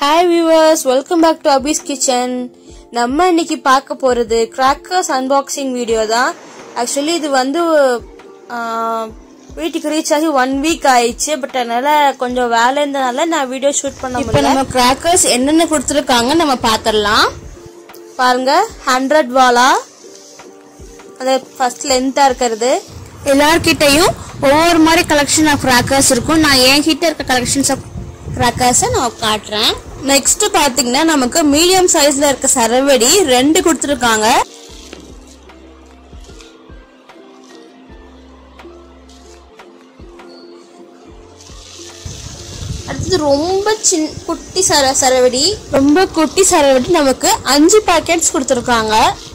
hi viewers welcome back to Abi's kitchen நம்ம இன்னைக்கு பார்க்க போறது கிராக்கர்ஸ் அன்பாக்சிங் வீடியோ தான் ஆக்சுவலி இது வந்து ஆஹ், வீட்டுக்கு ரீச் ஆகி ஒன் வீக் ஆயிடுச்சு பட் அதனால கொஞ்சம் வேலை இருந்தனால நான் வீடியோ ஷூட் பண்ண முடியல நம்ம கிராக்கர்ஸ் என்னென்ன கொடுத்துருக்காங்க நம்ம பார்த்துடலாம் பாருங்க ஹண்ட்ரட் வாலா அது ஃபர்ஸ்ட் லென்த்தா இருக்கிறது எல்லார்கிட்டயும் ஒவ்வொரு மாதிரி கலெக்ஷன் ஆஃப் கிராக்கர்ஸ் இருக்கும் நான் என்கிட்ட இருக்க கலெக்ஷன்ஸ் ஆஃப் கிராக்கர்ஸை நான் காட்டுறேன் நெக்ஸ்ட் பாத்தீங்கன்னா நமக்கு மீடியம் சைஸ்ல இருக்க சரவெடி ரெண்டு கொடுத்துருக்காங்க அடுத்தது ரொம்ப சின் குட்டி சர சரவெடி ரொம்ப குட்டி சரவெடி நமக்கு அஞ்சு பாக்கெட்ஸ் கொடுத்துருக்காங்க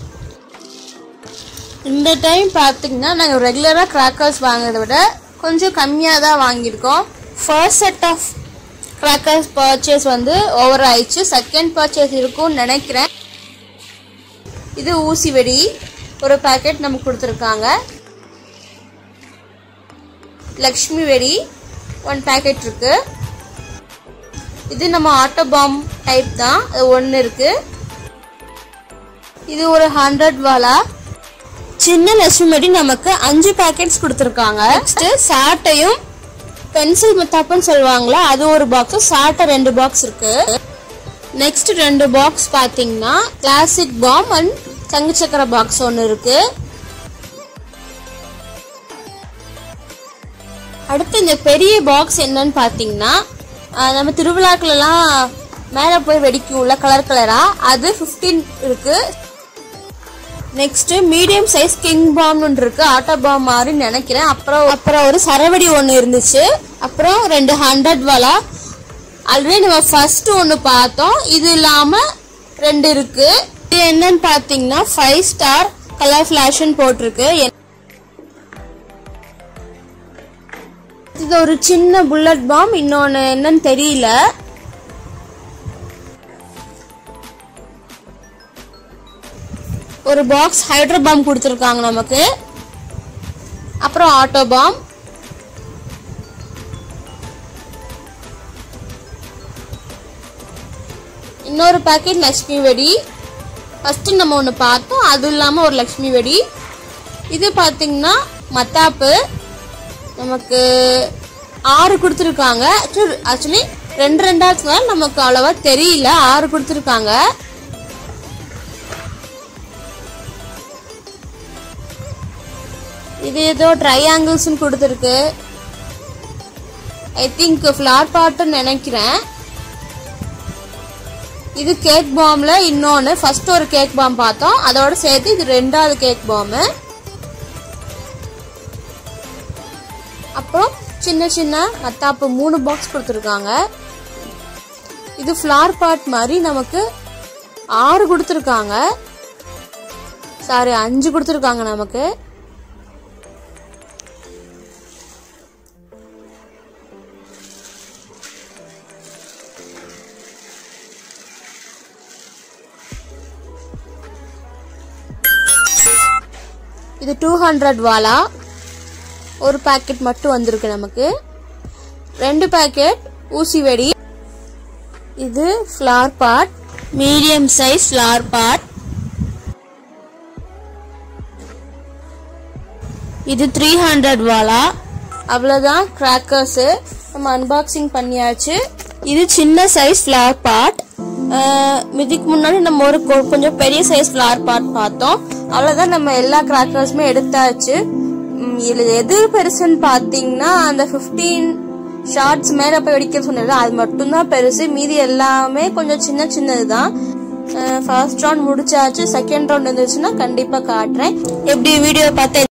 இந்த டைம் பார்த்தீங்கன்னா நாங்கள் ரெகுலராக கிராக்கர்ஸ் வாங்குறதை விட கொஞ்சம் கம்மியாக தான் வாங்கியிருக்கோம் first set of crackers purchase வந்து ஓவர் ஆயிடுச்சு செகண்ட் பர்ச்சேஸ் இருக்கும்னு நினைக்கிறேன் இது ஊசி வெடி ஒரு பாக்கெட் நமக்கு கொடுத்துருக்காங்க லக்ஷ்மி வெடி ஒன் பாக்கெட் இருக்கு இது நம்ம ஆட்டோ பாம் டைப் தான் அது ஒன்று இருக்கு இது ஒரு ஹண்ட்ரட் வாலா சின்ன லட்சுமி வெடி நமக்கு அஞ்சு பாக்கெட்ஸ் கொடுத்துருக்காங்க நெக்ஸ்ட் சாட்டையும் பென்சில் மெத்தாப்புன்னு சொல்லுவாங்களா அது ஒரு பாக்ஸ் சாட்டை ரெண்டு பாக்ஸ் இருக்கு நெக்ஸ்ட் ரெண்டு பாக்ஸ் பாத்தீங்கன்னா கிளாசிக் பாம் அண்ட் சங்கு சக்கர பாக்ஸ் ஒன்று இருக்கு அடுத்து இந்த பெரிய பாக்ஸ் என்னன்னு பாத்தீங்கன்னா ஆஹ், நம்ம திருவிழாக்கள்லாம் மேலே போய் வெடிக்கும்ல கலர் கலரா அது 15 இருக்கு next medium size king bomb ஒன்று இருக்கு ஆட்டோ பாம் மாதிரி நினைக்கிறேன் அப்புறம் அப்புறம் ஒரு சரவடி ஒன்று இருந்துச்சு அப்புறம் ரெண்டு ஹண்ட்ரட் வாலா ஆல்ரெடி நம்ம ஃபர்ஸ்ட் ஒன்று பார்த்தோம் இது இல்லாம ரெண்டு இருக்கு இது என்னன்னு பார்த்தீங்கன்னா ஃபைவ் ஸ்டார் கலர் ஃபிளாஷ்னு போட்டிருக்கு இது ஒரு சின்ன புல்லட் பாம் இன்னொன்னு என்னன்னு தெரியல ஒரு பாக்ஸ் ஹைட்ரோ பாம் கொடுத்துருக்காங்க நமக்கு அப்புறம் ஆட்டோ பாம் இன்னொரு பாக்கெட் லக்ஷ்மி வெடி ஃபர்ஸ்ட் நம்ம ஒன்று பார்த்தோம் அது இல்லாமல் ஒரு லக்ஷ்மி வெடி இது பார்த்தீங்கன்னா மத்தாப்பு நமக்கு ஆறு கொடுத்துருக்காங்க ஆக்சுவலி ரெண்டு ரெண்டாச்சுனால நமக்கு அவ்வளவா தெரியல ஆறு கொடுத்துருக்காங்க இது ஏதோ ட்ரையாங்கிள்ஸ்னு கொடுத்துருக்கு ஐ திங்க் ஃப்ளார் பாட்டுன்னு நினைக்கிறேன் இது கேக் பாம்ல இன்னொன்று ஃபர்ஸ்ட் ஒரு கேக் பாம் பார்த்தோம் அதோட சேர்த்து இது ரெண்டாவது கேக் பாம் அப்புறம் சின்ன சின்ன மத்தாப்பு மூணு பாக்ஸ் கொடுத்துருக்காங்க இது ஃப்ளார் பாட் மாதிரி நமக்கு ஆறு கொடுத்துருக்காங்க சாரி அஞ்சு கொடுத்துருக்காங்க நமக்கு இது டூ ஹண்ட்ரட் வாலா ஒரு பாக்கெட் மட்டும் வந்திருக்கு நமக்கு ரெண்டு பாக்கெட் ஊசி வெடி இது flower pot medium size flower pot இது த்ரீ ஹண்ட்ரட் வாலா அவ்வளோதான் கிராக்கர்ஸ் நம்ம அன்பாக்சிங் பண்ணியாச்சு இது சின்ன சைஸ் ஃப்ளவர் பாட் இதுக்கு முன்னாடி நம்ம ஒரு கொ- கொஞ்சம் பெரிய சைஸ் ஃப்ளவர் பாட் பார்த்தோம் அவ்வளோதான் நம்ம எல்லா கிராக்கர்ஸுமே எடுத்தாச்சு ம், இதுல எது பெருசுன்னு பார்த்தீங்கன்னா அந்த 15 ஷார்ட்ஸ் மேலே போய் வெடிக்க சொன்னது அது மட்டும்தான் பெருசு மீதி எல்லாமே கொஞ்சம் சின்ன சின்னது தான் ஃபர்ஸ்ட் ரவுண்ட் முடிச்சாச்சு செகண்ட் ரவுண்ட் இருந்துச்சுன்னா கண்டிப்பாக காட்டுறேன் எப்படி வீடியோ பார்த்து